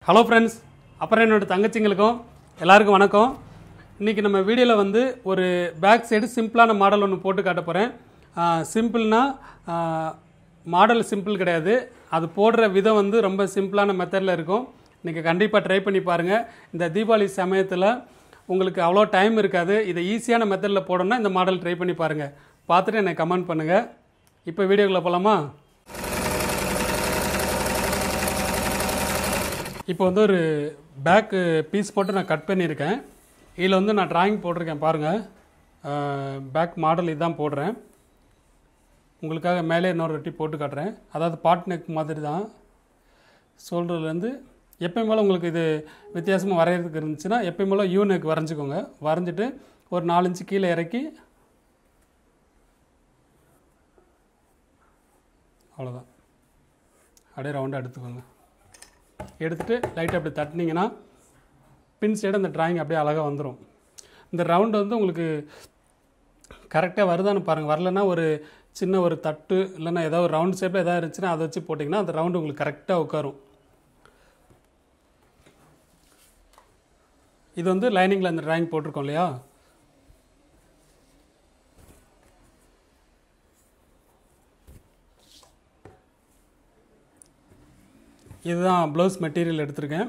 hello friends அப்புறம் என்னோட தங்கச்சிங்களுக்கும் எல்லாருக்கும் வணக்கம் இன்றைக்கி நம்ம வீடியோவில் வந்து ஒரு பேக் சைடு சிம்பிளான மாடல் ஒன்று போட்டு காட்ட போகிறேன் சிம்பிள்னா மாடல் சிம்பிள் கிடையாது அது போடுற விதம் வந்து ரொம்ப சிம்பிளான மெத்தடில் இருக்கும் நீங்கள் கண்டிப்பாக ட்ரை பண்ணி பாருங்கள் இந்த தீபாவளி சமயத்தில் உங்களுக்கு அவ்வளோ டைம் இருக்காது இதை ஈஸியான மெத்தடில் போடணும்னா இந்த மாடல் ட்ரை பண்ணி பாருங்கள் பார்த்துட்டு எனக்கு கமெண்ட் பண்ணுங்கள் இப்போ வீடியோக்குள்ளே போகலாமா இப்போ வந்து ஒரு பேக்கு பீஸ் போட்டு நான் கட் பண்ணியிருக்கேன் இதில் வந்து நான் டிராயிங் போட்டிருக்கேன் பாருங்கள் பேக் மாடல் இதுதான் போடுறேன் உங்களுக்காக மேலே இன்னொரு ரொட்டி போட்டு காட்டுறேன் அதாவது பாட் நெக் மாதிரி தான் ஷோல்டர்லேருந்து எப்பயும் போல் உங்களுக்கு இது வித்தியாசமாக வரைகிறதுக்கு இருந்துச்சுன்னா எப்பயும் போல் யூ நெக் வரைஞ்சிக்கோங்க வரைஞ்சிட்டு ஒரு நாலஞ்சு கீழே இறக்கி அவ்வளோதான் அப்படியே ரவுண்டாக எடுத்துக்கோங்க எடுத்துகிட்டு லைட்டாக அப்படி தட்டினீங்கன்னா பின் சைடு அந்த டிராயிங் அப்படியே அழகாக வந்துடும் இந்த ரவுண்டு வந்து உங்களுக்கு கரெக்டாக வருதான்னு பாருங்கள் வரலன்னா ஒரு சின்ன ஒரு தட்டு இல்லைன்னா ஏதாவது ஒரு ரவுண்ட் ஷேப்பில் எதாவது இருந்துச்சுன்னா அதை வச்சு போட்டிங்கன்னா அந்த ரவுண்டு உங்களுக்கு கரெக்டாக உட்காரும் இது வந்து லைனிங்கில் அந்த டிராயிங் போட்டிருக்கோம் இல்லையா இதுதான் ப்ளவுஸ் மெட்டீரியல் எடுத்திருக்கேன்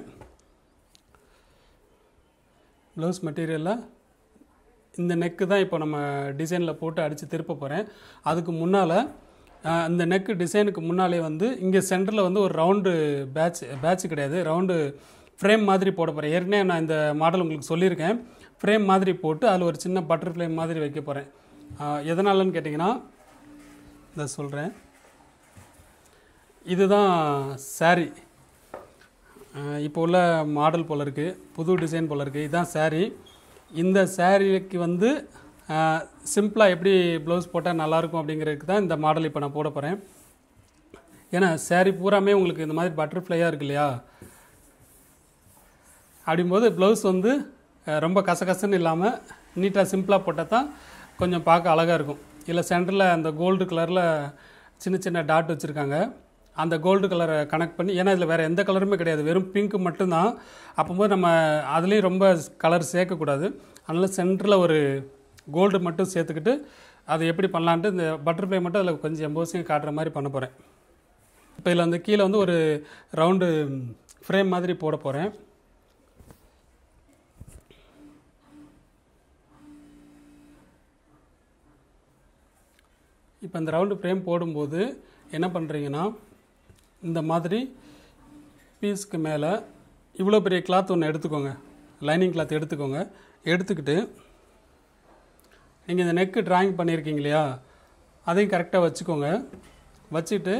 ப்ளவுஸ் மெட்டீரியலில் இந்த நெக்கு தான் இப்போ நம்ம டிசைனில் போட்டு அடித்து திருப்ப போகிறேன் அதுக்கு முன்னால் இந்த நெக்கு டிசைனுக்கு முன்னாலே வந்து இங்கே சென்டரில் வந்து ஒரு ரவுண்டு பேட்ச் பேட்ச் கிடையாது ரவுண்டு ஃப்ரேம் மாதிரி போட போகிறேன் ஏற்கனவே நான் இந்த மாடல் உங்களுக்கு சொல்லியிருக்கேன் ஃப்ரேம் மாதிரி போட்டு அதில் ஒரு சின்ன பட்டர்ஃப்ளை மாதிரி வைக்க போகிறேன் எதனாலன்னு கேட்டிங்கன்னா இதை சொல்கிறேன் இதுதான் saree இப்போ உள்ள மாடல் போல் இருக்குது புது டிசைன் போல் இருக்குது இதுதான் saree இந்த சாரீக்கு வந்து சிம்பிளாக எப்படி ப்ளவுஸ் போட்டால் நல்லாயிருக்கும் அப்படிங்கிறதுக்கு தான் இந்த மாடல் இப்போ நான் போட போகிறேன் ஏன்னா saree பூராமே உங்களுக்கு இந்த மாதிரி பட்டர்ஃப்ளையாக இருக்கு இல்லையா அப்படிங்கும்போது ப்ளவுஸ் வந்து அஹ், ரொம்ப கசகசன்னு இல்லாமல் நீட்டாக சிம்பிளாக போட்டால் தான் கொஞ்சம் பார்க்க அழகாக இருக்கும் இல்லை சென்டரில் அந்த கோல்டு கலரில் சின்ன சின்ன டாட் வச்சுருக்காங்க அந்த கோல்டு கலரை கனெக்ட் பண்ணி ஏன்னா இதில் வேறு எந்த கலருமே கிடையாது வெறும் பிங்க் மட்டும்தான் அப்போது நம்ம அதுலேயும் ரொம்ப கலர் சேர்க்கக்கூடாது அதனால் சென்டரில் ஒரு கோல்டு மட்டும் சேர்த்துக்கிட்டு அதை எப்படி பண்ணலான்ட்டு இந்த பட்டர்ஃப்ளை மட்டும் அதில் கொஞ்சம் எம்போசிங் காட்டுற மாதிரி பண்ண போகிறேன் இப்போ இதில் வந்து கீழே வந்து ஒரு ரவுண்டு ஃப்ரேம் மாதிரி போட போகிறேன் இப்போ இந்த ரவுண்டு ஃப்ரேம் போடும்போது என்ன பண்ணுறீங்கன்னா இந்த மாதிரி பீஸ்க்கு மேலே இவ்வளோ பெரிய கிளாத் ஒன்று எடுத்துக்கோங்க லைனிங் கிளாத் எடுத்துக்கோங்க எடுத்துக்கிட்டு நீங்கள் இந்த நெக்கு டிராயிங் பண்ணியிருக்கீங்க இல்லையா அதையும் கரெக்டாக வச்சுக்கோங்க வச்சுட்டு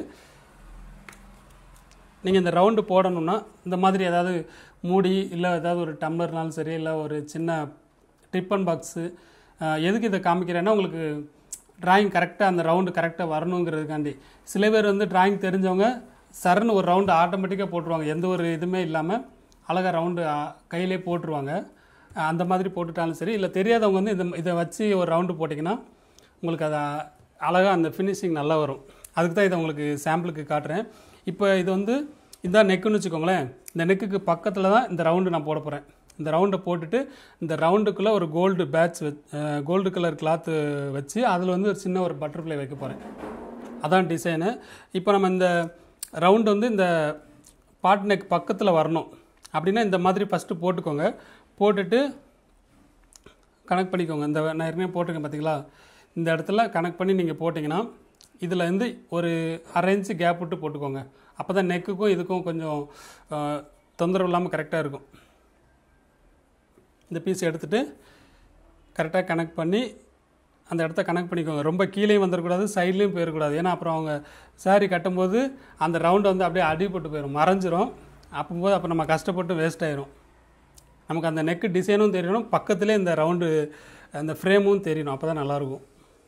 நீங்கள் இந்த ரவுண்டு போடணும்னா இந்த மாதிரி ஏதாவது மூடி இல்லை ஏதாவது ஒரு டம்ளர்னாலும் சரி இல்லை ஒரு சின்ன டிப்பன் பாக்ஸு எதுக்கு இதை காமிக்கிறேன்னா உங்களுக்கு டிராயிங் கரெக்டாக அந்த ரவுண்டு கரெக்டாக வரணுங்கிறதுக்காண்டி சில பேர் வந்து டிராயிங் தெரிஞ்சவங்க சரன்னு ஒரு ரவுண்டு ஆட்டோமேட்டிக்காக போட்டுருவாங்க எந்த ஒரு இதுவுமே இல்லாமல் அழகாக ரவுண்டு கையிலே போட்டுருவாங்க அஹ் அந்த மாதிரி போட்டுட்டாலும் சரி இல்லை தெரியாதவங்க வந்து இந்த இதை வச்சு ஒரு ரவுண்டு போட்டிங்கன்னா உங்களுக்கு அது அழகாக அந்த ஃபினிஷிங் நல்லா வரும் அதுக்கு தான் இதை உங்களுக்கு சாம்பிளுக்கு காட்டுறேன் இப்போ இது வந்து இதான் நெக்குன்னு வச்சுக்கோங்களேன் இந்த நெக்குக்கு பக்கத்தில் தான் இந்த ரவுண்டு நான் போட போகிறேன் இந்த ரவுண்டை போட்டுட்டு இந்த ரவுண்டுக்குள்ளே ஒரு gold patch gold colour cloth வச்சு அதில் வந்து ஒரு சின்ன ஒரு பட்டர்ஃப்ளை வைக்க போகிறேன் அதான் டிசைனு இப்போ நம்ம இந்த ரவுண்டு வந்து இந்த பாட் நெக் பக்கத்தில் வரணும் அப்படின்னா இந்த மாதிரி ஃபஸ்ட்டு போட்டுக்கோங்க போட்டுட்டு கனெக்ட் பண்ணிக்கோங்க இந்த நான் ஏற்கனவே போட்டிருக்கேன் பார்த்தீங்களா இந்த இடத்துல கனெக்ட் பண்ணி நீங்கள் போட்டிங்கன்னா இதில் இருந்து ஒரு அரை இன்ச்சு கேப் விட்டு போட்டுக்கோங்க அப்போ தான் நெக்குக்கும் இதுக்கும் கொஞ்சம் அஹ், தொந்தரவு இல்லாமல் கரெக்டாக இருக்கும் இந்த பீஸ் எடுத்துகிட்டு கரெக்டாக கனெக்ட் பண்ணி அந்த இடத்த கனெக்ட் பண்ணிக்கோங்க ரொம்ப கீழேயும் வந்துடக்கூடாது சைட்லேயும் போயிடக்கூடாது ஏன்னா அப்புறம் அவங்க saree கட்டும்போது அந்த ரவுண்டு வந்து அப்படியே அடிபட்டு போயிடும் மறைஞ்சிரும் அப்போது அப்போ நம்ம கஷ்டப்பட்டு வேஸ்ட் ஆயிரும் நமக்கு அந்த நெக்கு டிசைனும் தெரியணும் பக்கத்துலேயே இந்த ரவுண்டு அந்த ஃப்ரேமும் தெரியணும் அப்போ தான் நல்லாயிருக்கும்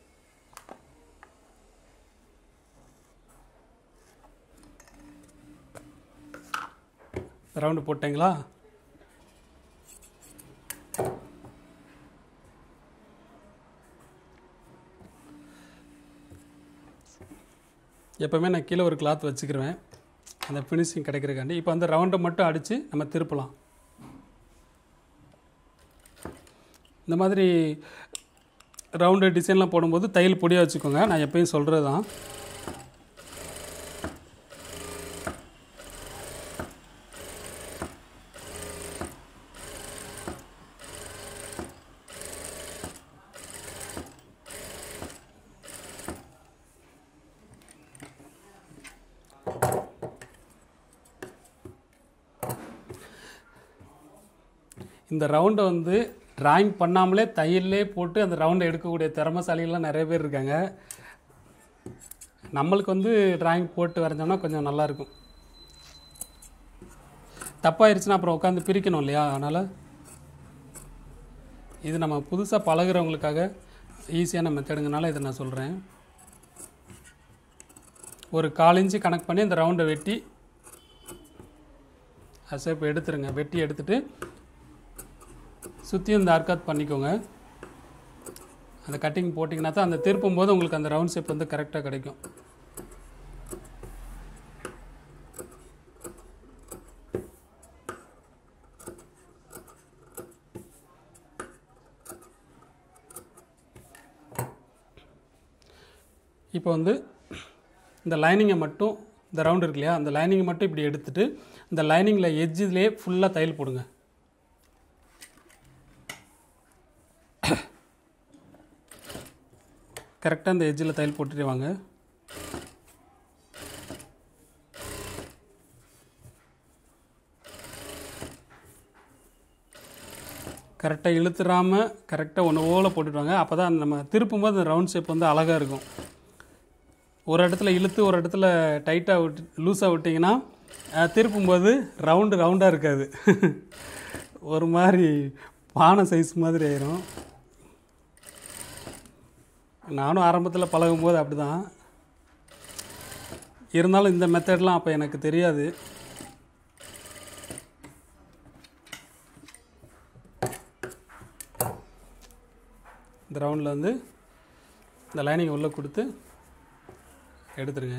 ரவுண்டு போட்டிங்களா எப்போவுமே நான் கீழே ஒரு கிளாத் வச்சுக்கிருவேன் அந்த ஃபினிஷிங் கிடைக்கிறக்காண்டி இப்போ அந்த ரவுண்டை மட்டும் அடித்து நம்ம திருப்பலாம் இந்த மாதிரி ரவுண்டு டிசைன்லாம் போடும்போது தையல் பொடியாக வச்சுக்கோங்க நான் எப்பயும் சொல்கிறது தான் இந்த ரவுண்டை வந்து டிராயிங் பண்ணாமலே தையல்லே போட்டு அந்த ரவுண்டை எடுக்கக்கூடிய திறமசாலிகள்லாம் நிறைய பேர் இருக்காங்க நம்மளுக்கு வந்து டிராயிங் போட்டு வரைஞ்சோம்னா கொஞ்சம் நல்லாயிருக்கும் தப்பாயிருச்சுன்னா அப்புறம் உட்காந்து பிரிக்கணும் இல்லையா அதனால் இது நம்ம புதுசாக பழகுறவங்களுக்காக ஈஸியான மெத்தடுங்கனால இதை நான் சொல்கிறேன் ஒரு கால் இன்ச்சு கணக்கு பண்ணி அந்த ரவுண்டை வெட்டி அசேப் எடுத்துருங்க வெட்டி எடுத்துட்டு சுற்றியும் இந்த அர்க்காத் பண்ணிக்கோங்க அந்த கட்டிங் போட்டிங்கன்னா தான் அந்த திருப்பும் போது உங்களுக்கு அந்த ரவுண்ட் ஷேப் வந்து கரெக்டாக கிடைக்கும் இப்போ வந்து இந்த லைனிங்கை மட்டும் இந்த ரவுண்ட் இருக்கு இல்லையா அந்த லைனிங்கை மட்டும் இப்படி எடுத்துட்டு இந்த லைனிங்கில் எஜ்ஜிலே ஃபுல்லாக தையல் போடுங்க கரெக்டாக இந்த எஜ்ஜில் தையல் போட்டுட்டு வாங்க கரெக்டாக இழுத்துறாமல் கரெக்டாக ஒன்று ஓலை போட்டுட்டு வாங்க அப்போ தான் நம்ம திருப்பும்போது அந்த ரவுண்ட் ஷேப் வந்து அழகாக இருக்கும் ஒரு இடத்துல இழுத்து ஒரு இடத்துல டைட்டாக விட்டு லூஸாக விட்டிங்கன்னா அஹ், திருப்பும்போது ரவுண்டு ரவுண்டாக இருக்காது ஒரு மாதிரி பானை சைஸ் மாதிரி ஆயிரும் நானும் ஆரம்பத்தில் பழகும்போது அப்படி தான் இருந்தாலும் இந்த மெத்தட்லாம் அப்போ எனக்கு தெரியாது இந்த ரவுண்டில் வந்து இந்த லைனிங் உள்ளே கொடுத்து எடுத்துருங்க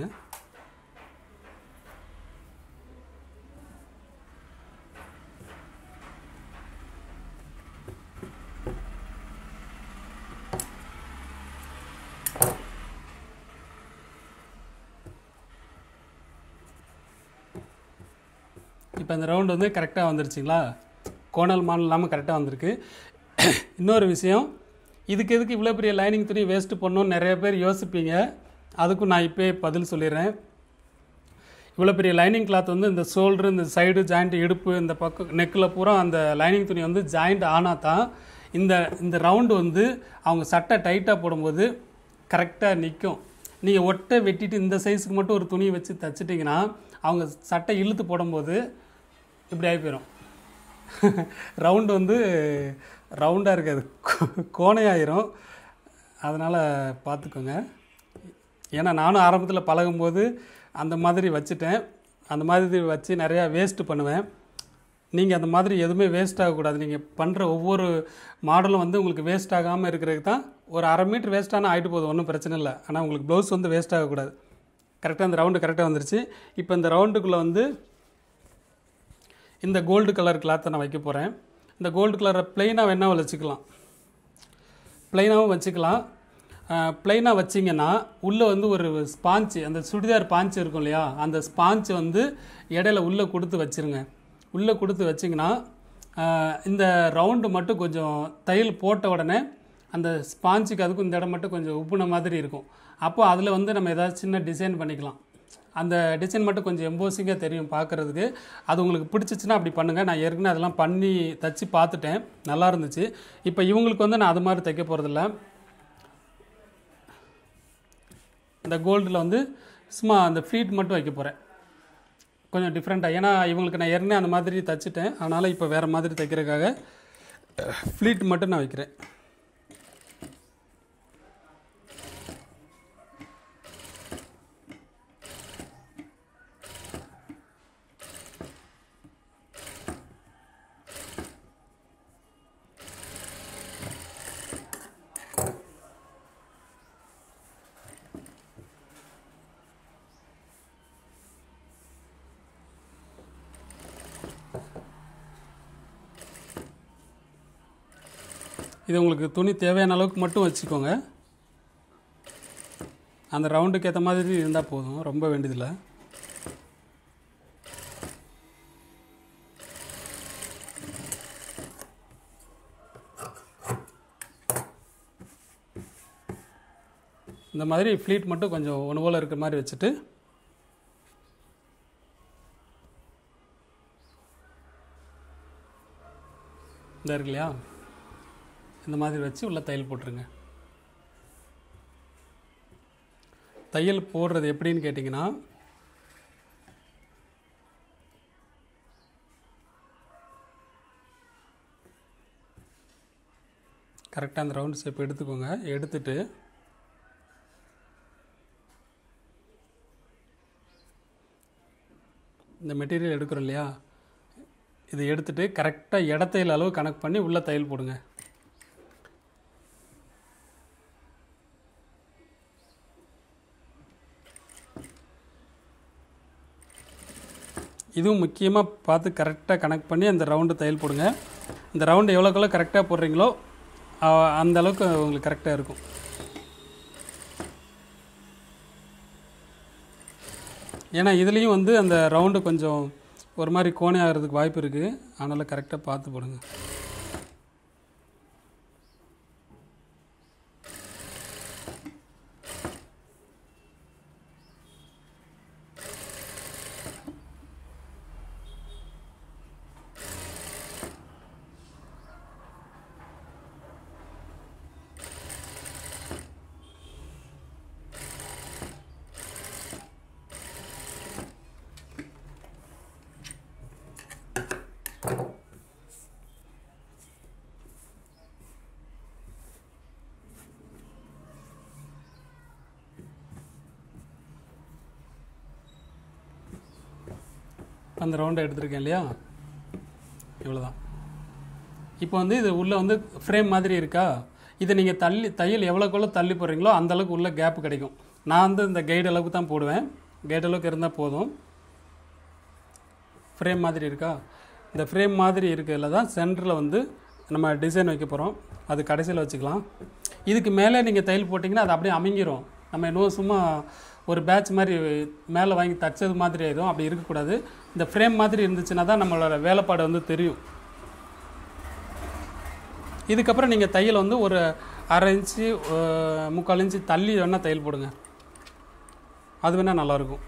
இப்போ இந்த ரவுண்ட் வந்து கரெக்டாக வந்துருச்சுங்களா கோணல் மானல் இல்லாமல் கரெக்டாக வந்திருக்கு இன்னொரு விஷயம் இதுக்கு எதுக்கு இவ்வளோ பெரிய லைனிங் துணி வேஸ்ட்டு பண்ணணும்னு நிறைய பேர் யோசிப்பீங்க அதுக்கும் நான் இப்போயே பதில் சொல்லிடுறேன் இவ்வளோ பெரிய லைனிங் கிளாத் வந்து இந்த ஷோல்டர் இந்த சைடு ஜாயிண்ட் இடுப்பு இந்த பக்கம் நெக்கில் பூரா அந்த லைனிங் துணி வந்து ஜாயிண்ட் ஆனால் தான் இந்த இந்த ரவுண்டு வந்து அவங்க சட்டை டைட்டாக போடும்போது கரெக்டாக நிற்கும் நீங்கள் ஒட்டை வெட்டிட்டு இந்த சைஸுக்கு மட்டும் ஒரு துணி வச்சு தச்சிட்டிங்கன்னா அவங்க சட்டை இழுத்து போடும்போது இப்படி ஆகி போயிடும் ரவுண்டு வந்து ரவுண்டாக இருக்காது கோ- கோணையாயிரும் அதனால் பார்த்துக்கோங்க ஏன்னா நானும் ஆரம்பத்தில் பழகும்போது அந்த மாதிரி வச்சுட்டேன் அந்த மாதிரி வச்சு நிறையா வேஸ்ட்டு பண்ணுவேன் நீங்கள் அந்த மாதிரி எதுவுமே வேஸ்ட் ஆகக்கூடாது நீங்கள் பண்ணுற ஒவ்வொரு மாடலும் வந்து உங்களுக்கு வேஸ்ட் ஆகாமல் இருக்கிறதுக்கு தான் ஒரு அரை மீட்டர் வேஸ்ட்டான ஆகிட்டு போகுது ஒன்றும் பிரச்சனை இல்லை ஆனால் உங்களுக்கு ப்ளவுஸ் வந்து வேஸ்ட் ஆகக்கூடாது கரெக்டாக அந்த ரவுண்டு கரெக்டாக வந்துருச்சு இப்போ இந்த ரவுண்டுக்குள்ளே வந்து இந்த கோல்டு கலர் கிளாத்தை நான் வைக்க போகிறேன் இந்த கோல்டு கலரை ப்ளெயினாக வேணால் வச்சுக்கலாம் ப்ளைனாகவும் வச்சுக்கலாம் ப்ளைனாக வச்சிங்கன்னா உள்ளே வந்து ஒரு ஸ்பாஞ்சு அந்த சுடிதார் பாஞ்சு இருக்கும் இல்லையா அந்த ஸ்பாஞ்சு வந்து இடையில உள்ளே கொடுத்து வச்சிருங்க உள்ளே கொடுத்து வச்சிங்கன்னா ஆஹ், இந்த ரவுண்டு மட்டும் கொஞ்சம் தையல் போட்ட உடனே அந்த ஸ்பாஞ்சுக்கு அதுக்கும் இந்த இடம் மட்டும் கொஞ்சம் உப்புன மாதிரி இருக்கும் அப்போ அதில் வந்து நம்ம ஏதாவது சின்ன டிசைன் பண்ணிக்கலாம் அந்த டிசைன் மட்டும் கொஞ்சம் எம்போசிங்காக தெரியும் பார்க்குறதுக்கு அது உங்களுக்கு பிடிச்சிச்சின்னா அப்படி பண்ணுங்கள் நான் ஏற்கனவே அதெல்லாம் பண்ணி தச்சு பார்த்துட்டேன் நல்லா இருந்துச்சு இப்போ இவங்களுக்கு வந்து நான் அது மாதிரி தைக்க போகிறதில்ல இந்த கோல்டில் வந்து சும்மா அந்த ஃப்ளீட் மட்டும் வைக்க போகிறேன் கொஞ்சம் டிஃப்ரெண்ட்டாக ஏன்னா இவங்களுக்கு நான் ஏற்கனவே அந்த மாதிரி தச்சுட்டேன் அதனால் இப்போ வேறு மாதிரி தைக்கிறதுக்காக ஃப்ளீட் மட்டும் நான் வைக்கிறேன் இது உங்களுக்கு துணி தேவையான அளவுக்கு மட்டும் வச்சுக்கோங்க அந்த ரவுண்டுக்கு ஏற்ற மாதிரி இருந்தால் போதும் ரொம்ப வேண்டியதில்லை இந்த மாதிரி ஃப்ளீட் மட்டும் கொஞ்சம் ஒன்று போல் இருக்கிற மாதிரி வச்சுட்டு இந்த இருக்கு இல்லையா இந்த மாதிரி வச்சு உள்ள தையல் போட்டுருங்க தையல் போடுறது எப்படின்னு கேட்டிங்கன்னா கரெக்டாக அந்த ரவுண்ட் ஷேப் எடுத்துக்கோங்க எடுத்துட்டு இந்த மெட்டீரியல் எடுக்கிறோம் இல்லையா இதை எடுத்துட்டு கரெக்டாக இடத்தையில் அளவு கணக்கு பண்ணி உள்ளே தையல் போடுங்க இதுவும் முக்கியமாக பார்த்து கரெக்டாக கனெக்ட் பண்ணி அந்த ரவுண்டு தையல் போடுங்க இந்த ரவுண்டு எவ்வளோக்கெவ்வளோ கரெக்டாக போடுறீங்களோ அ- அந்த அளவுக்கு உங்களுக்கு கரெக்டாக இருக்கும் ஏன்னா இதுலேயும் வந்து அந்த ரவுண்டு கொஞ்சம் ஒரு மாதிரி கோணை ஆகிறதுக்கு வாய்ப்பு இருக்குது அதனால் கரெக்டாக பார்த்து போடுங்க அந்த ரவுண்டை எடுத்திருக்கேன் இல்லையா இவ்வளோதான் இப்போ வந்து இது உள்ளே வந்து ஃப்ரேம் மாதிரி இருக்கா இதை நீங்கள் தள்ளி தையல் எவ்வளோக்குள்ள தள்ளி போடுறீங்களோ அந்த அளவுக்கு உள்ள கேப் கிடைக்கும் நான் வந்து இந்த கைடு அளவுக்கு தான் போடுவேன் கைடு அளவுக்கு இருந்தால் போதும் ஃப்ரேம் மாதிரி இருக்கா இந்த ஃப்ரேம் மாதிரி இருக்கிறதுல தான் சென்டரில் வந்து நம்ம டிசைன் வைக்க போகிறோம் அது கடைசியில் வச்சுக்கலாம் இதுக்கு மேலே நீங்கள் தையல் போட்டிங்கன்னா அது அப்படியே அமைங்கிரும் நம்ம இன்னும் சும்மா ஒரு பேட்ச் மாதிரி மேலே வாங்கி தச்சது மாதிரி ஆயிடும் அப்படி இருக்கக்கூடாது இந்த ஃப்ரேம் மாதிரி இருந்துச்சுன்னா தான் நம்மளோட வேலைப்பாடு வந்து தெரியும் இதுக்கப்புறம் நீங்கள் தையல் வந்து ஒரு அரை இன்ச்சு அஹ், முக்கால் இன்ச்சு தள்ளி வேணால் தையல் போடுங்க அது வேணால் நல்லாயிருக்கும்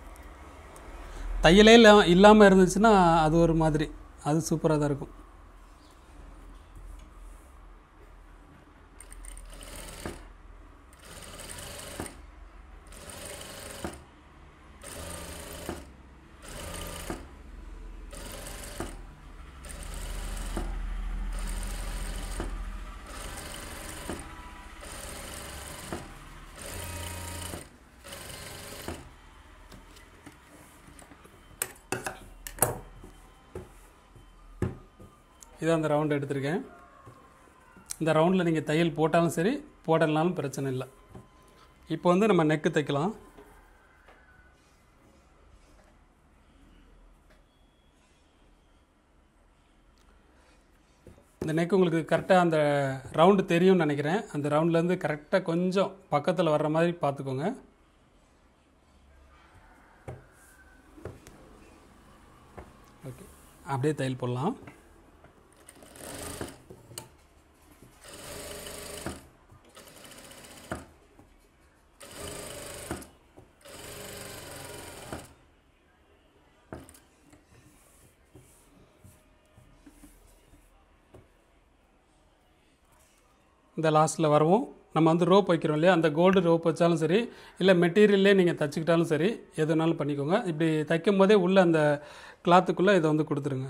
தையலே இல்லா இல்லாமல் இருந்துச்சுன்னா அது ஒரு மாதிரி அது சூப்பராக தான் இருக்கும் இதான் அந்த ரவுண்ட் எடுத்திருக்கேன் இந்த ரவுண்டில் நீங்கள் தையல் போட்டாலும் சரி போடலனாலும் பிரச்சனை இல்லை இப்போ வந்து நம்ம நெக்கு தைக்கலாம் இந்த நெக் உங்களுக்கு கரெக்டாக அந்த ரவுண்டு தெரியும்னு நினைக்கிறேன் அந்த ரவுண்ட்லேருந்து கரெக்டாக கொஞ்சம் பக்கத்தில் வர்ற மாதிரி பார்த்துக்கோங்க ஓகே அப்படியே தையல் போடலாம் இந்த லாஸ்ட்டில் வரவும் நம்ம வந்து ரோப் வைக்கிறோம் இல்லையா அந்த கோல்டு ரோப் வச்சாலும் சரி இல்லை மெட்டீரியல்லே நீங்கள் தச்சுக்கிட்டாலும் சரி எது வேணாலும் பண்ணிக்கோங்க இப்படி தைக்கும் போதே உள்ளே அந்த கிளாத்துக்குள்ளே இதை வந்து கொடுத்துருங்க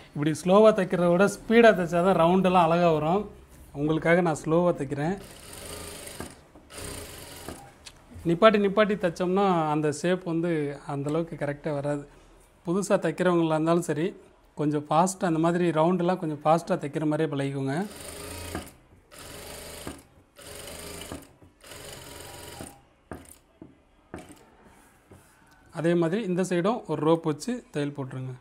இப்படி ஸ்லோவாக தைக்கிறத விட ஸ்பீடாக தைச்சா தான் ரவுண்டெல்லாம் அழகாக வரும் உங்களுக்காக நான் ஸ்லோவாக தைக்கிறேன் நிப்பாட்டி நிப்பாட்டி தைச்சோம்னா அந்த ஷேப் வந்து அந்தளவுக்கு கரெக்டாக வராது புதுசாக தைக்கிறவங்களா இருந்தாலும் சரி கொஞ்சம் ஃபாஸ்ட்டாக அந்த மாதிரி ரவுண்டெல்லாம் கொஞ்சம் ஃபாஸ்ட்டாக தைக்கிற மாதிரியே பழகிக்கோங்க அதே மாதிரி இந்த சைடும் ஒரு ரோப் வச்சு தையல் போட்டுருங்க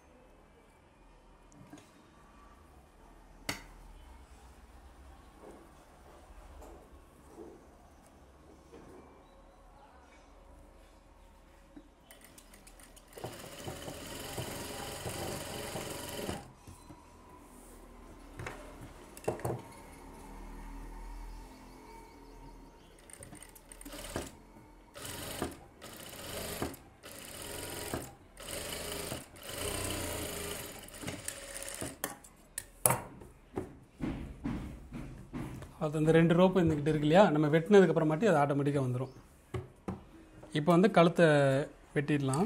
அது அந்த ரெண்டு ரோப்பு இருந்துக்கிட்டு இருக்கு இல்லையா நம்ம வெட்டினதுக்கு அப்புறமாட்டி அது ஆட்டோமேட்டிக்காக வந்துடும் இப்போ வந்து கழுத்தை வெட்டிடலாம்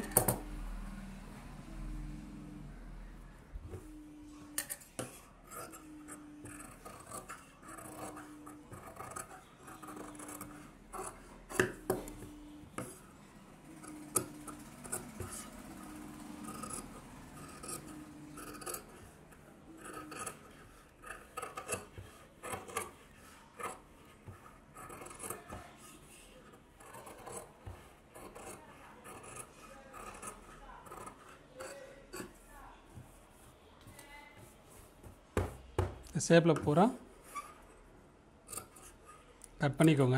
ஷேப்பில் பூரா கட் பண்ணிக்கோங்க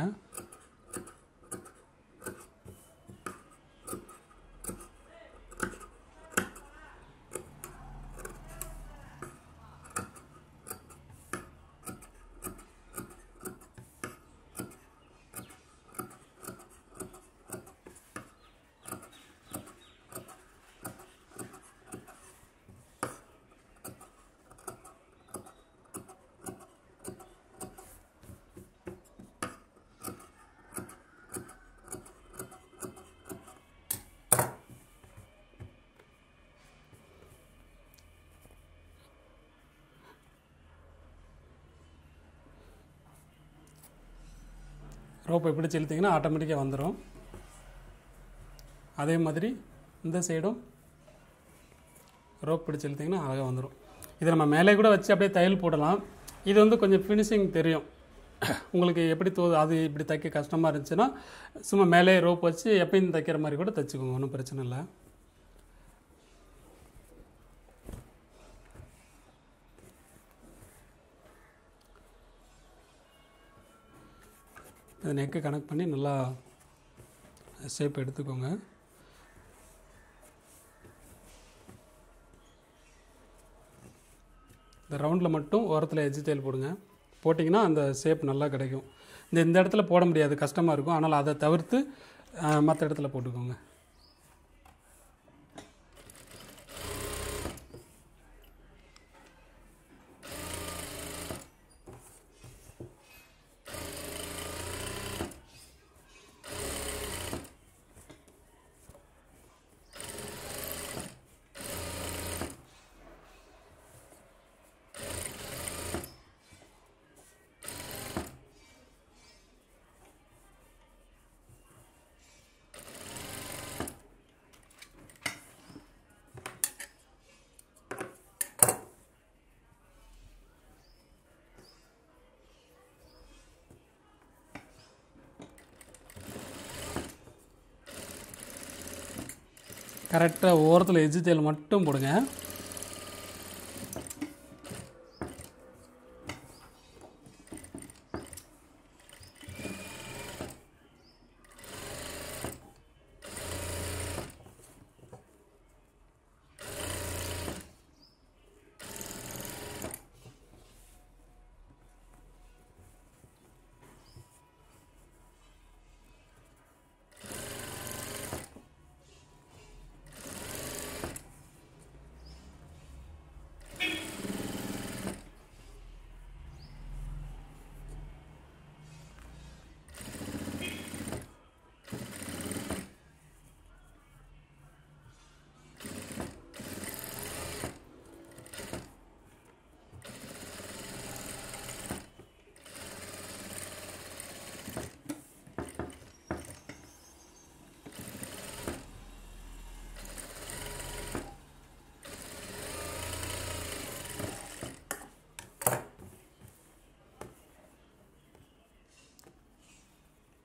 ரோப்பை பிடிச்சி இழுத்தீங்கன்னா ஆட்டோமேட்டிக்காக வந்துடும் அதே மாதிரி இந்த சைடும் ரோப் பிடிச்சி இழுத்தீங்கன்னா அழகாக வந்துடும் இதை நம்ம மேலே கூட வச்சு அப்படியே தையல் போடலாம் இது வந்து கொஞ்சம் ஃபினிஷிங் தெரியும் உங்களுக்கு எப்படி தோது அது இப்படி தைக்க கஷ்டமாக இருந்துச்சுன்னா சும்மா மேலே ரோப் வச்சு எப்பயும் தைக்கிற மாதிரி கூட தைச்சிக்கோங்க ஒன்றும் பிரச்சனை இல்லை இந்த நெக்கை கனெக்ட் பண்ணி நல்லா ஷேப் எடுத்துக்கோங்க இந்த ரவுண்டில் மட்டும் ஓரத்தில் எஜ்ஜி தையல் போடுங்க போட்டிங்கன்னா அந்த ஷேப் நல்லா கிடைக்கும் இந்த இந்த இடத்துல போட முடியாது கஷ்டமாக இருக்கும் ஆனால் அதை தவிர்த்து மற்ற இடத்துல போட்டுக்கோங்க கரெக்டாக ஓரத்தில் எஜ்ஜி தையல் மட்டும் போடுங்க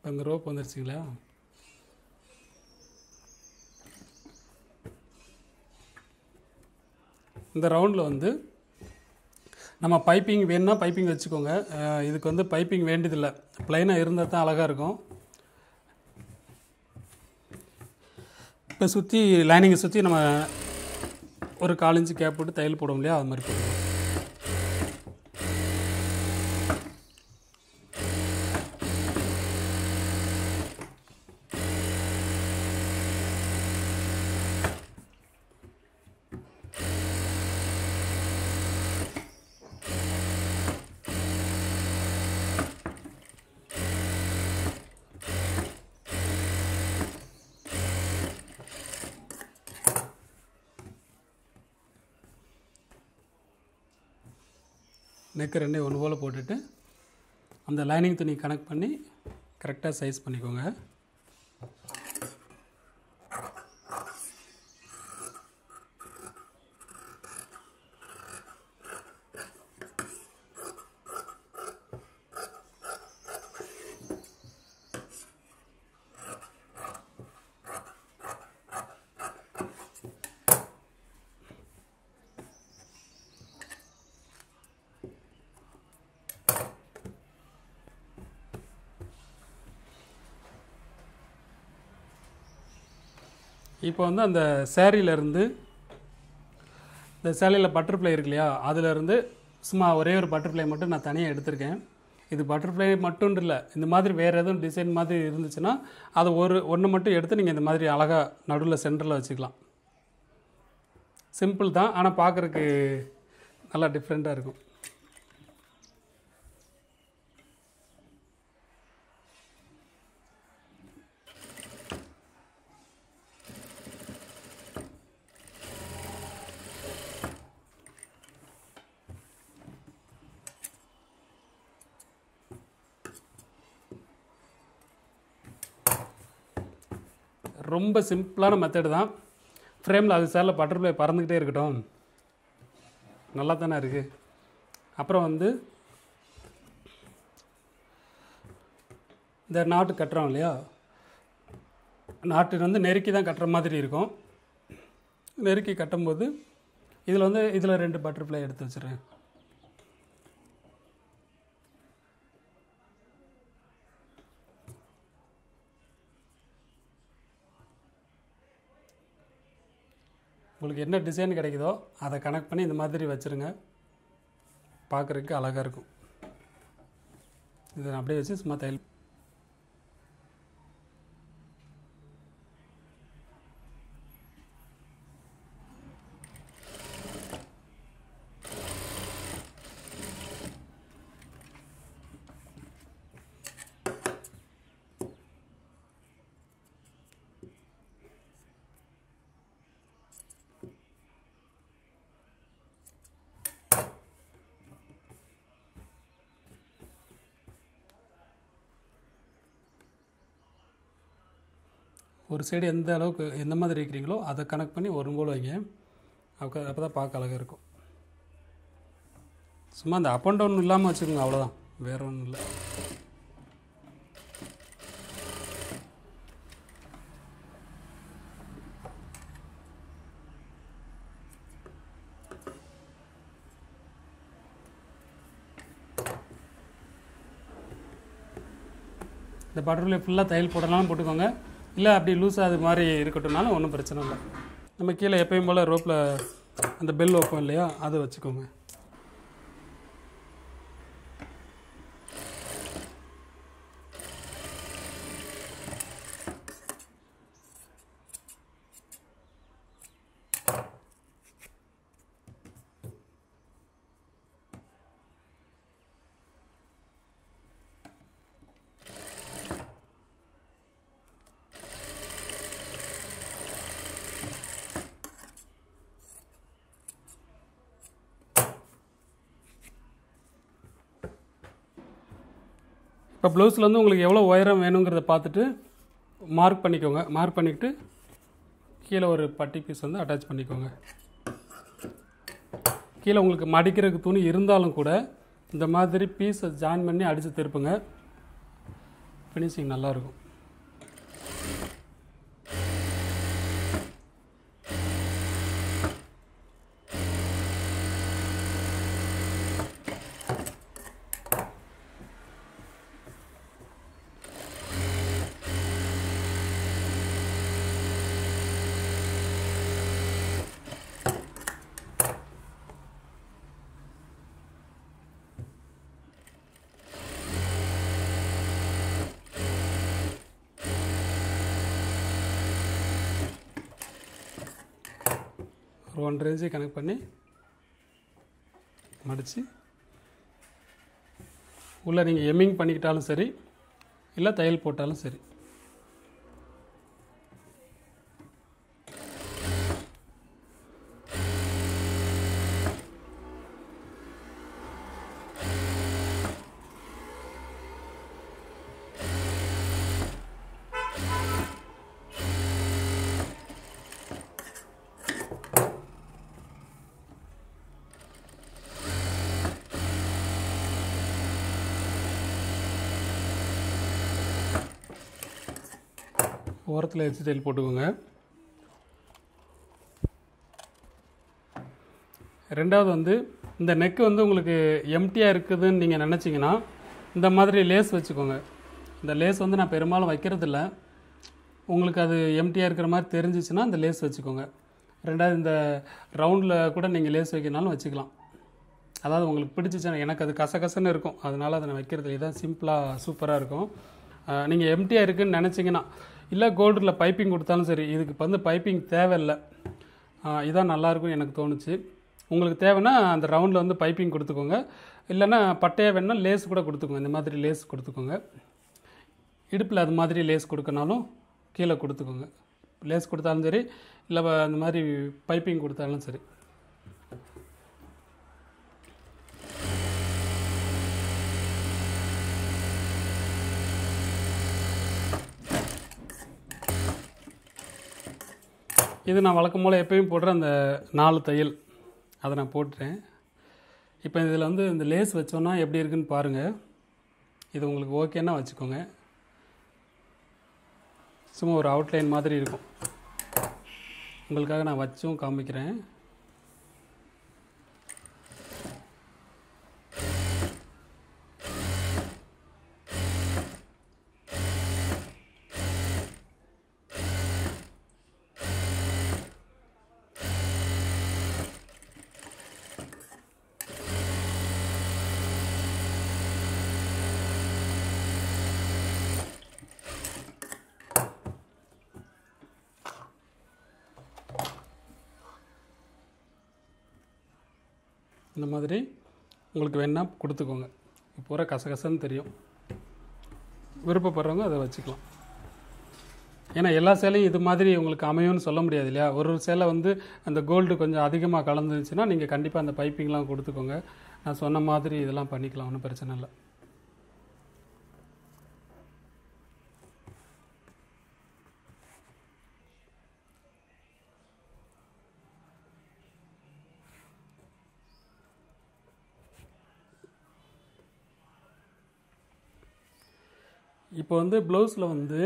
இப்போ இந்த ரோப் வந்துருச்சுங்களா இந்த ரவுண்டில் வந்து நம்ம பைப்பிங் வேணும்னா பைப்பிங் வச்சுக்கோங்க அஹ் இதுக்கு வந்து பைப்பிங் வேண்டியதில்லை ப்ளைனாக இருந்தால் தான் அழகாக இருக்கும் இப்போ சுற்றி லைனிங்கை சுற்றி நம்ம ஒரு கால் இன்ச்சு கேப் போட்டு தையல் போடுவோம் இல்லையா அது மாதிரி போடுவோம் நெக்கு ரெண்டையும் ஒன்று போல் போட்டுட்டு அந்த லைனிங் துணி கனெக்ட் பண்ணி கரெக்டாக சைஸ் பண்ணிக்கோங்க இப்போ வந்து அந்த சேரீலேருந்து இந்த சேலையில் பட்டர்ஃப்ளை இருக்கு இல்லையா அதுலேருந்து சும்மா ஒரே ஒரு பட்டர்ஃப்ளை மட்டும் நான் தனியாக எடுத்திருக்கேன் இது பட்டர்ஃப்ளை மட்டும் இல்லை இந்த மாதிரி வேறு எதுவும் டிசைன் மாதிரி இருந்துச்சுன்னா அதை ஒரு ஒன்று மட்டும் எடுத்து நீங்கள் இந்த மாதிரி அழகாக நடுவில் சென்டரில் வச்சுக்கலாம் சிம்பிள் தான் ஆனால் பார்க்குறக்கு நல்லா டிஃப்ரெண்ட்டாக இருக்கும் ரொம்ப சிம்பிளான மெத்தடு தான் ஃப்ரேமில் அது சேரில் பட்டர்ஃப்ளை பறந்துக்கிட்டே இருக்கட்டும் நல்லா தானே இருக்குது அப்புறம் வந்து இந்த நாட்டு கட்டுறோம் இல்லையா நாட்டு வந்து நெருக்கி தான் கட்டுற மாதிரி இருக்கும் நெருக்கி கட்டும்போது இதில் வந்து இதில் ரெண்டு பட்டர்ஃப்ளை எடுத்து வச்சுருக்கேன் உங்களுக்கு என்ன டிசைன் கிடைக்குதோ அதை கனெக்ட் பண்ணி இந்த மாதிரி வச்சுருங்க பார்க்குறதுக்கு அழகாக இருக்கும் இதை நான் அப்படியே வச்சு சும்மா தையல் ஒரு சைடு எந்த அளவுக்கு எந்த மாதிரி இருக்கிறீங்களோ அதை கனெக்ட் பண்ணி ஒரு போல் வைங்க அப்போ அப்போ தான் பார்க்க அழகாக இருக்கும் சும்மா அந்த அப் அண்ட் டவுன் இல்லாமல் வச்சுக்கோங்க அவ்வளோதான் வேற ஒன்றும் இல்லை இந்த பட்டர்ஃப்ளை ஃபுல்லாக தையல் போடலாம் போட்டுக்கோங்க இல்லை அப்படி லூஸாக அது மாதிரி இருக்கட்டும்னாலும் ஒன்றும் பிரச்சனை இல்லை நம்ம கீழே எப்பயும் போல் ரோப்பில் அந்த பெல் வைப்போம் இல்லையா அதை வச்சுக்கோங்க இப்போ ப்ளவுஸில் வந்து உங்களுக்கு எவ்வளோ உயரம் வேணுங்கிறத பார்த்துட்டு மார்க் பண்ணிக்கோங்க மார்க் பண்ணிக்கிட்டு கீழே ஒரு பட்டி பீஸ் வந்து அட்டாச் பண்ணிக்கோங்க கீழே உங்களுக்கு மடிக்கிறதுக்கு துணி இருந்தாலும் கூட இந்த மாதிரி பீஸை ஜாயின் பண்ணி அடித்து திருப்புங்க ஃபினிஷிங் நல்லாயிருக்கும் ஒரு ஒன்றரை இன்ச்சு கனெக்ட் பண்ணி மடித்து உள்ளே நீங்கள் எம்மிங் பண்ணிக்கிட்டாலும் சரி இல்லை தையல் போட்டாலும் சரி ஓரத்தில் எச்சு தையல் போட்டுக்கோங்க ரெண்டாவது வந்து இந்த நெக்கு வந்து உங்களுக்கு எம்டியாக இருக்குதுன்னு நீங்கள் நினச்சிங்கன்னா இந்த மாதிரி லேஸ் வச்சுக்கோங்க இந்த லேஸ் வந்து நான் பெரும்பாலும் வைக்கிறதில்ல உங்களுக்கு அது எம்டியாக இருக்கிற மாதிரி தெரிஞ்சிச்சுன்னா இந்த லேஸ் வச்சுக்கோங்க ரெண்டாவது இந்த ரவுண்டில் கூட நீங்கள் லேஸ் வைக்கனாலும் வச்சுக்கலாம் அதாவது உங்களுக்கு பிடிச்சிச்சுன்னா எனக்கு அது கசகசன்னு இருக்கும் அதனால் அதை நான் வைக்கிறது இதான் சிம்பிளாக சூப்பராக இருக்கும் நீங்கள் எம்டியாக இருக்குன்னு நினச்சிங்கன்னா இல்லை கோல்டில் பைப்பிங் கொடுத்தாலும் சரி இதுக்கு இப்போ வந்து பைப்பிங் தேவையில்லை ஆஹ் இதான் நல்லாயிருக்கும் எனக்கு தோணுச்சு உங்களுக்கு தேவைன்னா அந்த ரவுண்டில் வந்து பைப்பிங் கொடுத்துக்கோங்க இல்லைன்னா பட்டையாக வேணுன்னா லேஸ் கூட கொடுத்துக்கோங்க இந்த மாதிரி லேஸ் கொடுத்துக்கோங்க இடுப்பில் அது மாதிரி லேஸ் கொடுக்கனாலும் கீழே கொடுத்துக்கோங்க லேஸ் கொடுத்தாலும் சரி இல்லை அந்த மாதிரி பைப்பிங் கொடுத்தாலும் சரி இது நான் வழக்கம் போல் எப்பயும் போடுற அந்த நாலு தையல் அதை நான் போட்டுட்டேன் இப்போ இதில் வந்து இந்த லேஸ் வச்சோன்னா எப்படி இருக்குன்னு பாருங்கள் இது உங்களுக்கு ஓகேன்னா வச்சுக்கோங்க சும்மா ஒரு அவுட்லைன் மாதிரி இருக்கும் உங்களுக்காக நான் வச்சும் காமிக்கிறேன் இந்த மாதிரி உங்களுக்கு வேணால் கொடுத்துக்கோங்க பூரா கசகசன்னு தெரியும் விருப்பப்படுறவங்க அதை வச்சுக்கலாம் ஏன்னா எல்லா சேலையும் இது மாதிரி உங்களுக்கு அமையும்னு சொல்ல முடியாது இல்லையா ஒரு ஒரு சேலை வந்து அந்த கோல்டு கொஞ்சம் அதிகமாக கலந்துருச்சுன்னா நீங்கள் கண்டிப்பாக அந்த பைப்பிங்லாம் கொடுத்துக்கோங்க நான் சொன்ன மாதிரி இதெல்லாம் பண்ணிக்கலாம் ஒன்றும் பிரச்சனை இல்லை இப்போ வந்து ப்ளவுஸில் வந்து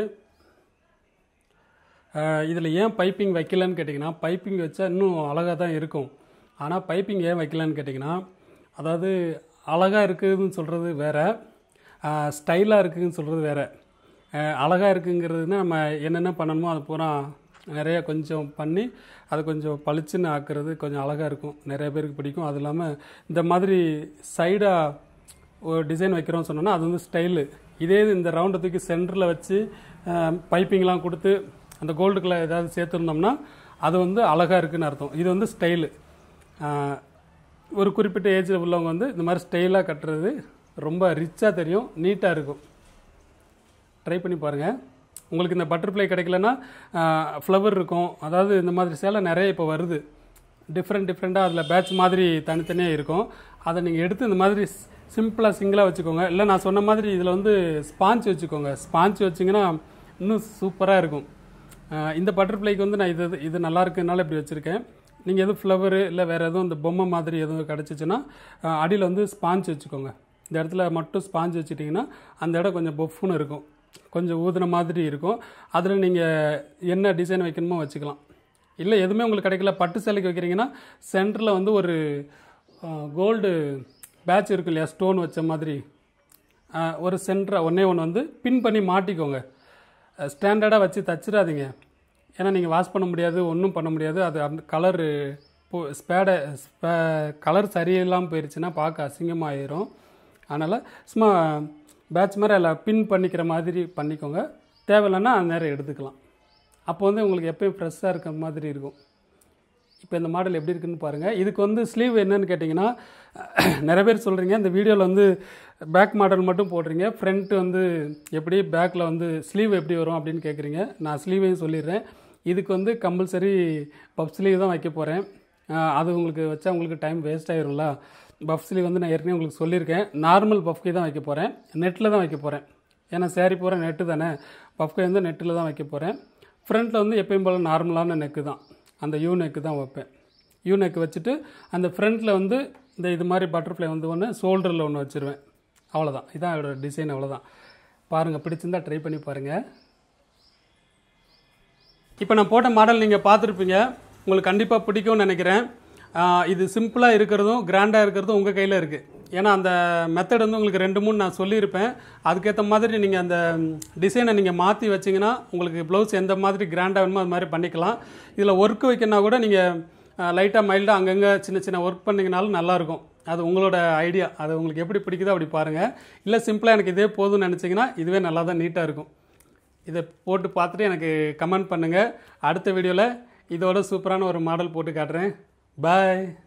இதில் ஏன் பைப்பிங் வைக்கலன்னு கேட்டிங்கன்னா பைப்பிங் வச்சா இன்னும் அழகாக தான் இருக்கும் ஆனால் பைப்பிங் ஏன் வைக்கலன்னு கேட்டிங்கன்னா அதாவது அழகாக இருக்குதுன்னு சொல்கிறது வேற ஸ்டைலாக இருக்குதுன்னு சொல்கிறது வேற அழகாக இருக்குங்கிறதுனா நம்ம என்னென்ன பண்ணணுமோ அது பூரா நிறைய கொஞ்சம் பண்ணி அதை கொஞ்சம் பளிச்சுன்னு ஆக்குறது கொஞ்சம் அழகாக இருக்கும் நிறைய பேருக்கு பிடிக்கும் அது இல்லாமல் இந்த மாதிரி சைடாக ஒரு டிசைன் வைக்கிறோம்னு சொன்னோன்னா அது வந்து ஸ்டைலு இதே இது இந்த ரவுண்டை தூக்கி சென்டரில் வச்சு பைப்பிங்லாம் கொடுத்து அந்த கோல்டுக்குள்ள ஏதாவது சேர்த்துருந்தோம்னா அது வந்து அழகாக இருக்குன்னு அர்த்தம் இது வந்து ஸ்டைலு ஒரு குறிப்பிட்ட ஏஜில் உள்ளவங்க வந்து இந்த மாதிரி ஸ்டைலாக கட்டுறது ரொம்ப ரிச்சாக தெரியும் நீட்டாக இருக்கும் ட்ரை பண்ணி பாருங்கள் உங்களுக்கு இந்த பட்டர்ஃப்ளை கிடைக்கலன்னா ஃப்ளவர் இருக்கும் அதாவது இந்த மாதிரி சேலை நிறைய இப்போ வருது டிஃப்ரெண்ட் டிஃப்ரெண்ட்டாக அதில் பேட்ச் மாதிரி தனித்தனியாக இருக்கும் அதை நீங்கள் எடுத்து இந்த மாதிரி சிம்பிளாக சிங்கிளாக வச்சுக்கோங்க இல்லை நான் சொன்ன மாதிரி இதில் வந்து ஸ்பாஞ்ச் வச்சுக்கோங்க ஸ்பாஞ்ச் வச்சிங்கன்னா இன்னும் சூப்பராக இருக்கும் ஆஹ் இந்த பட்டர்ஃப்ளைக்கு வந்து நான் இது இது நல்லா இருக்குனால இப்படி வச்சுருக்கேன் நீங்கள் எதுவும் ஃப்ளவரு இல்லை வேறு எதுவும் இந்த பொம்மை மாதிரி எதுவும் கிடச்சிச்சின்னா அடியில் வந்து ஸ்பாஞ்ச் வச்சுக்கோங்க இந்த இடத்துல மட்டும் ஸ்பாஞ்ச் வச்சுட்டிங்கன்னா அந்த இடம் கொஞ்சம் பொஃப்னு இருக்கும் கொஞ்சம் ஊதுன மாதிரி இருக்கும் அதில் நீங்கள் என்ன டிசைன் வைக்கணுமோ வச்சுக்கலாம் இல்லை எதுவுமே உங்களுக்கு கிடைக்கல பட்டு சேலைக்கு வைக்கிறீங்கன்னா சென்டரில் வந்து ஒரு கோல்டு பேட்ச் இருக்கு இல்லையா ஸ்டோன் வச்ச மாதிரி ஆஹ், ஒரு சென்டரை ஒன்றே ஒன்று வந்து பின் பண்ணி மாட்டிக்கோங்க ஸ்டாண்டர்டாக வச்சு தச்சிடாதீங்க ஏன்னா நீங்கள் வாஷ் பண்ண முடியாது ஒன்றும் பண்ண முடியாது அது அந்த கலரு ஸ்பேடை ஸ்பே கலர் சரியில்லாமல் போயிடுச்சுன்னா பார்க்க அசிங்கமாயிரும் அதனால் சும்மா பேட்ச் மாதிரி அதில் பின் பண்ணிக்கிற மாதிரி பண்ணிக்கோங்க தேவையில்லைன்னா அந்த நேரம் எடுத்துக்கலாம் அப்போ வந்து உங்களுக்கு எப்பயும் ஃப்ரெஷ்ஷாக இருக்க மாதிரி இருக்கும் இப்போ இந்த மாடல் எப்படி இருக்குன்னு பாருங்கள் இதுக்கு வந்து ஸ்லீவ் என்னன்னு கேட்டிங்கன்னா நிறைய பேர் சொல்கிறீங்க இந்த வீடியோவில் வந்து பேக் மாடல் மட்டும் போடுறீங்க ஃப்ரண்ட் வந்து எப்படி பேக்கில் வந்து ஸ்லீவ் எப்படி வரும் அப்படின்னு கேட்குறீங்க நான் ஸ்லீவையும் சொல்லிடுறேன் இதுக்கு வந்து கம்பல்சரி பப் ஸ்லீவ் தான் வைக்க போகிறேன் அது உங்களுக்கு வச்சா உங்களுக்கு டைம் வேஸ்ட் ஆயிரும்ல பஃப் ஸ்லீவ் வந்து நான் ஏற்கனவே உங்களுக்கு சொல்லியிருக்கேன் நார்மல் பஃப்கே தான் வைக்க போகிறேன் நெட்டில் தான் வைக்க போகிறேன் ஏன்னா சேரீ பூரா நெட்டு தானே பஃப்கே வந்து நெட்டில் தான் வைக்க போகிறேன் ஃப்ரண்ட்டில் வந்து எப்பயும் போல் நார்மலான நெக்கு தான் அந்த யூ நெக்கு தான் வைப்பேன் யூ நெக் வச்சுட்டு அந்த ஃப்ரண்ட்டில் வந்து இந்த இது மாதிரி பட்டர்ஃப்ளை வந்து ஒன்று ஷோல்டரில் ஒன்று வச்சுருவேன் அவ்வளோதான் இதான் அதோட டிசைன் அவ்வளோதான் பாருங்கள் பிடிச்சிருந்தா ட்ரை பண்ணி பாருங்கள் இப்போ நான் போட்ட மாடல் நீங்கள் பார்த்துருப்பீங்க உங்களுக்கு கண்டிப்பாக பிடிக்கும்னு நினைக்கிறேன் ஆஹ் இது சிம்பிளாக இருக்கிறதும் கிராண்டாக இருக்கிறதும் உங்கள் கையில் இருக்குது ஏன்னா அந்த மெத்தட் வந்து உங்களுக்கு ரெண்டு மூணு நான் சொல்லியிருப்பேன் அதுக்கேற்ற மாதிரி நீங்கள் அந்த டிசைனை நீங்கள் மாற்றி வச்சிங்கன்னா உங்களுக்கு ப்ளவுஸ் எந்த மாதிரி கிராண்டாக வேணுமோ அது மாதிரி பண்ணிக்கலாம் இதில் ஒர்க் வைக்கணும்னா கூட நீங்கள் லைட்டாக மைல்டாக அங்கங்கே சின்ன சின்ன ஒர்க் பண்ணிங்கனாலும் நல்லாயிருக்கும் அது உங்களோட ஐடியா அது உங்களுக்கு எப்படி பிடிக்குதோ அப்படி பாருங்கள் இல்லை சிம்பிளாக எனக்கு இதே போதும்னு நினச்சிங்கன்னா இதுவே நல்லா தான் நீட்டாக இருக்கும் இதை போட்டு பார்த்துட்டு எனக்கு கமெண்ட் பண்ணுங்கள் அடுத்த வீடியோவில் இதோட சூப்பரான ஒரு மாடல் போட்டு காட்டுறேன் பாய்